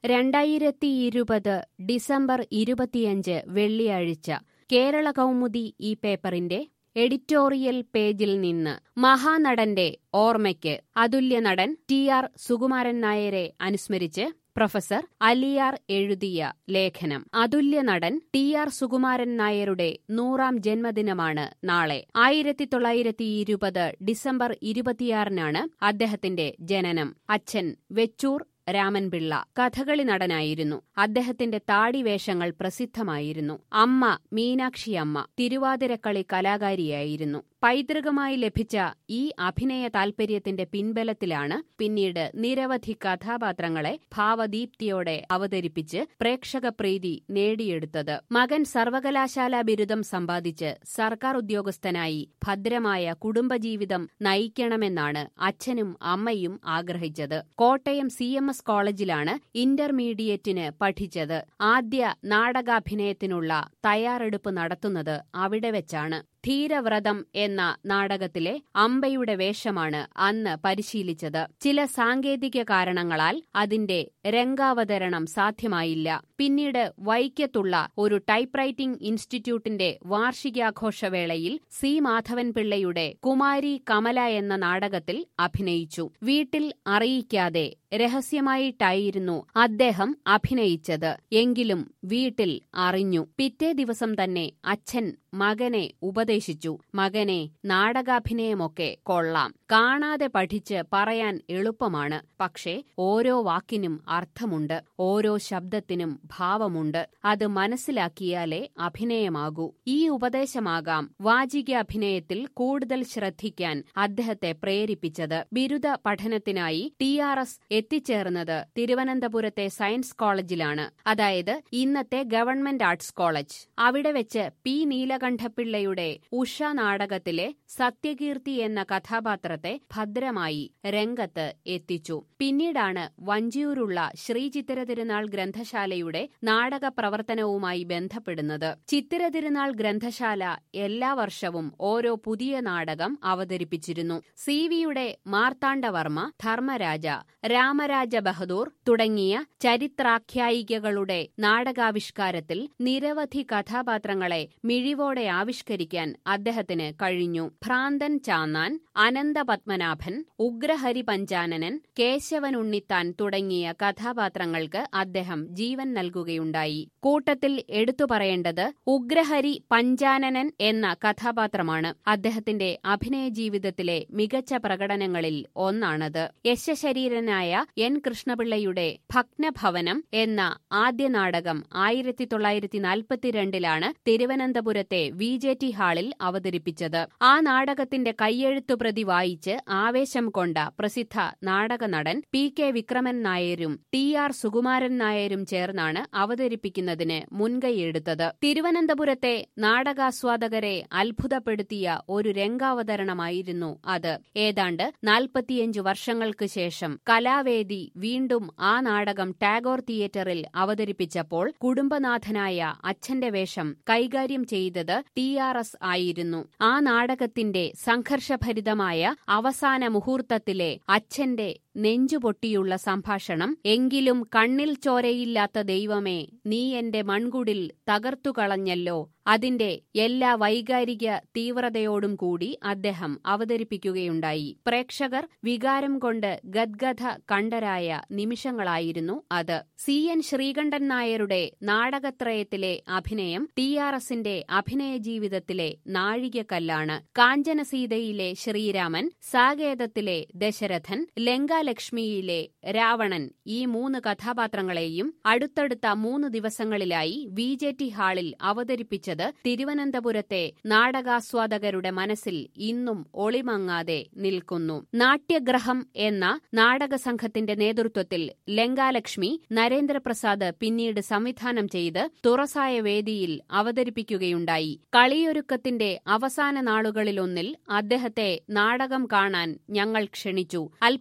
രണ്ടായിരത്തിയിരുപത് ഡിസംബർ ഇരുപത്തിയഞ്ച് വെള്ളിയാഴ്ച കേരള കൗമുദി ഈ പേപ്പറിന്റെ എഡിറ്റോറിയൽ പേജിൽ നിന്ന് മഹാനടന്റെ ഓർമ്മയ്ക്ക് അതുല്യ നടൻ ടി ആർ സുകുമാരൻ നായരെ അനുസ്മരിച്ച് പ്രൊഫസർ അലിയാർ എഴുതിയ ലേഖനം അതുല്യ നടൻ ടി ആർ സുകുമാരൻ നായരുടെ നൂറാം ജന്മദിനമാണ് നാളെ ആയിരത്തി തൊള്ളായിരത്തി ഇരുപത് ഡിസംബർ ഇരുപത്തിയാറിനാണ് അദ്ദേഹത്തിന്റെ ജനനം അച്ഛൻ വെച്ചൂർ രാമൻപിള്ള കഥകളി നടനായിരുന്നു അദ്ദേഹത്തിന്റെ താടിവേഷങ്ങൾ പ്രസിദ്ധമായിരുന്നു അമ്മ മീനാക്ഷിയമ്മ തിരുവാതിരക്കളി കലാകാരിയായിരുന്നു പൈതൃകമായി ലഭിച്ച ഈ അഭിനയ താൽപര്യത്തിന്റെ പിൻബലത്തിലാണ് പിന്നീട് നിരവധി കഥാപാത്രങ്ങളെ ഭാവദീപ്തിയോടെ അവതരിപ്പിച്ച് പ്രേക്ഷകപ്രീതി നേടിയെടുത്തത് മകൻ സർവകലാശാല ബിരുദം സമ്പാദിച്ച് സർക്കാർ ഉദ്യോഗസ്ഥനായി ഭദ്രമായ കുടുംബജീവിതം നയിക്കണമെന്നാണ് അച്ഛനും അമ്മയും ആഗ്രഹിച്ചത് കോട്ടയം സി എം എസ് കോളേജിലാണ് ഇന്റർമീഡിയറ്റിന് പഠിച്ചത് ആദ്യ നാടകാഭിനയത്തിനുള്ള തയ്യാറെടുപ്പ് നടത്തുന്നത് അവിടെ വെച്ചാണ് ധീരവ്രതം എന്ന നാടകത്തിലെ അമ്പയുടെ വേഷമാണ് അന്ന് പരിശീലിച്ചത് ചില സാങ്കേതിക കാരണങ്ങളാൽ അതിന്റെ രംഗാവതരണം സാധ്യമായില്ല പിന്നീട് വൈക്കത്തുള്ള ഒരു ടൈപ്പ്റൈറ്റിംഗ് ഇൻസ്റ്റിറ്റ്യൂട്ടിന്റെ വാർഷികാഘോഷവേളയിൽ സി മാധവൻപിള്ളയുടെ കുമാരി കമല എന്ന നാടകത്തിൽ അഭിനയിച്ചു വീട്ടിൽ അറിയിക്കാതെ രഹസ്യമായിട്ടായിരുന്നു അദ്ദേഹം അഭിനയിച്ചത് എങ്കിലും വീട്ടിൽ അറിഞ്ഞു പിറ്റേ ദിവസം തന്നെ അച്ഛൻ മകനെ ഉപദേശിച്ചു മകനെ നാടകാഭിനയമൊക്കെ കൊള്ളാം കാണാതെ പഠിച്ച് പറയാൻ എളുപ്പമാണ് പക്ഷേ ഓരോ വാക്കിനും അർത്ഥമുണ്ട് ഓരോ ശബ്ദത്തിനും ഭാവമുണ്ട് അത് മനസ്സിലാക്കിയാലേ അഭിനയമാകൂ ഈ ഉപദേശമാകാം വാചിക അഭിനയത്തിൽ കൂടുതൽ ശ്രദ്ധിക്കാൻ അദ്ദേഹത്തെ പ്രേരിപ്പിച്ചത് ബിരുദ പഠനത്തിനായി ടി ആർ എസ് എത്തിച്ചേർന്നത് തിരുവനന്തപുരത്തെ സയൻസ് കോളേജിലാണ് അതായത് ഇന്നത്തെ ഗവൺമെന്റ് ആർട്സ് കോളേജ് അവിടെ വെച്ച് പി നീലകണ്ഠപിള്ളയുടെ ഉഷ നാടകത്തിലെ സത്യകീർത്തി എന്ന കഥാപാത്രത്തെ ഭദ്രമായി രംഗത്ത് എത്തിച്ചു പിന്നീടാണ് വഞ്ചിയൂരുള്ള ശ്രീ ചിത്തിര തിരുനാൾ ഗ്രന്ഥശാലയുടെ നാടക പ്രവർത്തനവുമായി ബന്ധപ്പെടുന്നത് ചിത്തിര തിരുനാൾ ഗ്രന്ഥശാല എല്ലാ വർഷവും ഓരോ പുതിയ നാടകം അവതരിപ്പിച്ചിരുന്നു സി വിയുടെ മാർത്താണ്ഡവർമ്മ ധർമ്മരാജ രാമരാജ ബഹദൂർ തുടങ്ങിയ ചരിത്രാഖ്യായികകളുടെ നാടകാവിഷ്കാരത്തിൽ നിരവധി കഥാപാത്രങ്ങളെ മിഴിവോടെ ആവിഷ്കരിക്കാൻ അദ്ദേഹത്തിന് കഴിഞ്ഞു ഭ്രാന്തൻ ചാന്നാൻ അനന്തപത്മനാഭൻ ഉഗ്രഹരി പഞ്ചാനനൻ കേശവൻ ഉണ്ണിത്താൻ തുടങ്ങിയ കഥാപാത്രങ്ങൾക്ക് അദ്ദേഹം ജീവൻ നൽകുകയുണ്ടായി കൂട്ടത്തിൽ എടുത്തു പറയേണ്ടത് ഉഗ്രഹരി പഞ്ചാനനൻ എന്ന കഥാപാത്രമാണ് അദ്ദേഹത്തിന്റെ അഭിനയ ജീവിതത്തിലെ മികച്ച പ്രകടനങ്ങളിൽ ഒന്നാണത് യശശരീരനായ എൻ കൃഷ്ണപിള്ളയുടെ ഭഗ്നഭവനം എന്ന ആദ്യ നാടകം ആയിരത്തി തൊള്ളായിരത്തി നാൽപ്പത്തിരണ്ടിലാണ് തിരുവനന്തപുരത്തെ വി ജെ ടി ഹാളിൽ അവതരിപ്പിച്ചത് ആ നാടകത്തിന്റെ കയ്യെഴുത്തു പ്രതി വായിച്ച് ആവേശം കൊണ്ട പ്രസിദ്ധ നാടക നടൻ പി കെ വിക്രമൻ നായരും ടി ആർ സുകുമാരൻ നായരും ചേർന്നാണ് അവതരിപ്പിക്കുന്നതിന് മുൻകൈയെടുത്തത് തിരുവനന്തപുരത്തെ നാടകാസ്വാദകരെ അത്ഭുതപ്പെടുത്തിയ ഒരു രംഗാവതരണമായിരുന്നു അത് ഏതാണ്ട് നാൽപ്പത്തിയഞ്ചു വർഷങ്ങൾക്ക് ശേഷം കലാവേദി വീണ്ടും ആ നാടകം ടാഗോർ തിയേറ്ററിൽ അവതരിപ്പിച്ചപ്പോൾ കുടുംബനാഥനായ അച്ഛന്റെ വേഷം കൈകാര്യം ചെയ്തത് ടി ആർ എസ് ആയിരുന്നു ആ നാടകത്തിന്റെ സംഘർഷഭരിതമായ അവസാന മുഹൂർത്തത്തിലെ അച്ഛന്റെ നെഞ്ചുപൊട്ടിയുള്ള സംഭാഷണം എങ്കിലും കണ്ണിൽ ചോരയില്ലാത്ത ദൈവമേ നീ എന്റെ മൺകുടിൽ തകർത്തുകളഞ്ഞല്ലോ അതിന്റെ എല്ലാ വൈകാരിക തീവ്രതയോടും കൂടി അദ്ദേഹം അവതരിപ്പിക്കുകയുണ്ടായി പ്രേക്ഷകർ വികാരം കൊണ്ട് ഗദ്ഗത കണ്ടരായ നിമിഷങ്ങളായിരുന്നു അത് സി എൻ ശ്രീകണ്ഠൻ നായരുടെ നാടകത്രയത്തിലെ അഭിനയം ടി ആർ എസിന്റെ അഭിനയ ജീവിതത്തിലെ നാഴികക്കല്ലാണ് കാഞ്ചനസീതയിലെ ശ്രീരാമൻ സാകേതത്തിലെ ദശരഥൻ ലങ്കാലക്ഷ്മിയിലെ രാവണൻ ഈ മൂന്ന് കഥാപാത്രങ്ങളെയും അടുത്തടുത്ത മൂന്ന് ദിവസങ്ങളിലായി വി ജെ ടി ഹാളിൽ അവതരിപ്പിച്ചത് തിരുവനന്തപുരത്തെ നാടകാസ്വാദകരുടെ മനസ്സിൽ ഇന്നും ഒളിമങ്ങാതെ നിൽക്കുന്നു നാട്യഗ്രഹം എന്ന നാടക സംഘത്തിന്റെ നേതൃത്വത്തിൽ ലങ്കാലക്ഷ്മി നരേന്ദ്രപ്രസാദ് പിന്നീട് സംവിധാനം ചെയ്ത് തുറസായ വേദിയിൽ അവതരിപ്പിക്കുകയുണ്ടായി കളിയൊരുക്കത്തിന്റെ അവസാന നാളുകളിലൊന്നിൽ അദ്ദേഹത്തെ നാടകം കാണാൻ ഞങ്ങൾ ക്ഷണിച്ചു അല്പം പോലും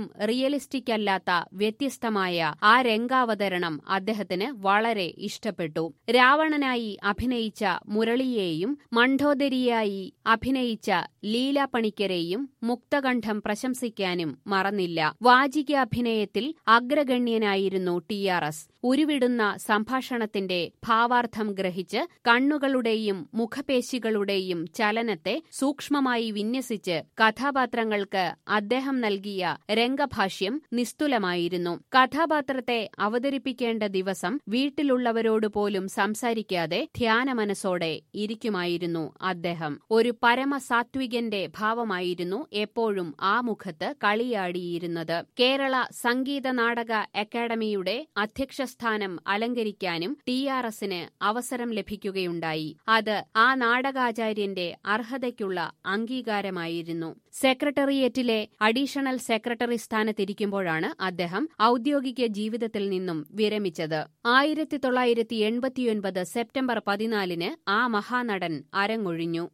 റിയലിസ്റ്റിക് അല്ലാത്ത വ്യത്യസ്തമായ ആ രംഗാവതരണം അദ്ദേഹത്തിന് വളരെ ഇഷ്ടപ്പെട്ടു രാവണനായി അഭിനയിച്ച മുരളിയെയും മണ്ഡോദരിയായി അഭിനയിച്ച ലീല പണിക്കരെയും മുക്തകണ്ഠം പ്രശംസിക്കാനും മറന്നില്ല വാചികാഭിനയത്തിൽ അഗ്രഗണ്യനായിരുന്നു ടി ആർ എസ് ഉരുവിടുന്ന സംഭാഷണത്തിന്റെ ഭാവാർത്ഥം ഗ്രഹിച്ച് കണ്ണുകളുടെയും മുഖപേശികളുടെയും ചലനത്തെ സൂക്ഷ്മമായി വിന്യസിച്ച് കഥാപാത്രങ്ങൾക്ക് അദ്ദേഹം നൽകിയ രംഗഭാഷ്യം നിസ്തുലമായിരുന്നു കഥാപാത്രത്തെ അവതരിപ്പിക്കേണ്ട ദിവസം വീട്ടിലുള്ളവരോട് പോലും സംസാരിക്കാതെ ധ്യാനമനസ്സോടെ ഇരിക്കുമായിരുന്നു അദ്ദേഹം ഒരു പരമസാത്വികന്റെ ഭാവമായിരുന്നു എപ്പോഴും ആ മുഖത്ത് കളിയാടിയിരുന്നത് കേരള സംഗീത നാടക അക്കാദമിയുടെ അധ്യക്ഷസ്ഥാനം അലങ്കരിക്കാനും ടി ആർ എസിന് അവസരം ലഭിക്കുകയുണ്ടായി അത് ആ നാടകാചാര്യന്റെ അർഹതയ്ക്കുള്ള അംഗീകാരമായിരുന്നു സെക്രട്ടേറിയറ്റിലെ അഡീഷണൽ സെക്രട്ടറി സ്ഥാനത്തിരിക്കുമ്പോഴാണ് അദ്ദേഹം ഔദ്യോഗിക ജീവിതത്തിൽ നിന്നും വിരമിച്ചത് ആയിരത്തി തൊള്ളായിരത്തി എൺപത്തിയൊൻപത് സെപ്റ്റംബർ പതിനാലിന് ആ മഹാനടൻ അരങ്ങൊഴിഞ്ഞു